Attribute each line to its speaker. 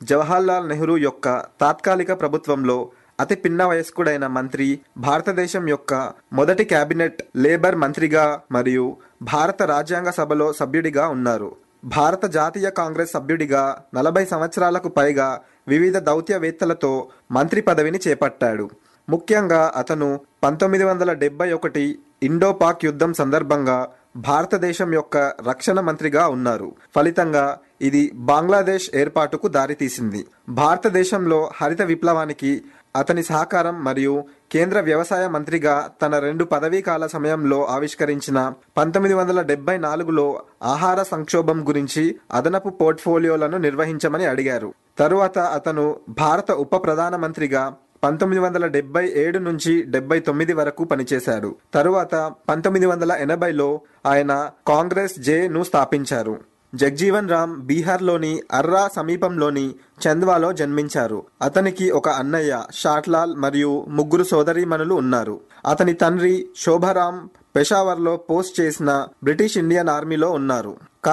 Speaker 1: జవహర్లాల్ నెహ్రూ యొక్క తాత్కాలిక ప్రభుత్వంలో అతి పిన్న వయస్కుడైన మంత్రి భారతదేశం యొక్క మొదటి కేబినెట్ లేబర్ మంత్రిగా మరియు భారత రాజ్యాంగ సభలో సభ్యుడిగా ఉన్నారు భారత జాతీయ కాంగ్రెస్ సభ్యుడిగా నలభై సంవత్సరాలకు పైగా వివిధ దౌత్యవేత్తలతో మంత్రి పదవిని చేపట్టాడు ముఖ్యంగా అతను పంతొమ్మిది వందల డెబ్బై ఒకటి ఇండో పాక్ యుద్ధం సందర్భంగా భారతదేశం యొక్క రక్షణ మంత్రిగా ఉన్నారు ఫలితంగా ఇది బంగ్లాదేశ్ ఏర్పాటుకు దారితీసింది భారతదేశంలో హరిత విప్లవానికి అతని సహకారం మరియు కేంద్ర వ్యవసాయ మంత్రిగా తన రెండు పదవీకాల సమయంలో ఆవిష్కరించిన పంతొమ్మిది వందల డెబ్బై నాలుగులో ఆహార సంక్షోభం గురించి అదనపు పోర్ట్ఫోలియోలను నిర్వహించమని అడిగారు తరువాత అతను భారత ఉప ప్రధానమంత్రిగా పంతొమ్మిది వందల డెబ్బై ఏడు నుంచి డెబ్బై తొమ్మిది వరకు పనిచేశాడు తరువాత పంతొమ్మిది వందల ఎనభైలో ఆయన కాంగ్రెస్ జే ను స్థాపించారు జగ్జీవన్ రామ్ బీహార్లోని అర్రా సమీపంలోని చంద్వాలో జన్మించారు అతనికి ఒక అన్నయ్య షాట్లాల్ మరియు ముగ్గురు సోదరీమణులు ఉన్నారు అతని తండ్రి శోభారాం పెషావర్లో పోస్ట్ చేసిన బ్రిటిష్ ఇండియన్ ఆర్మీలో ఉన్నారు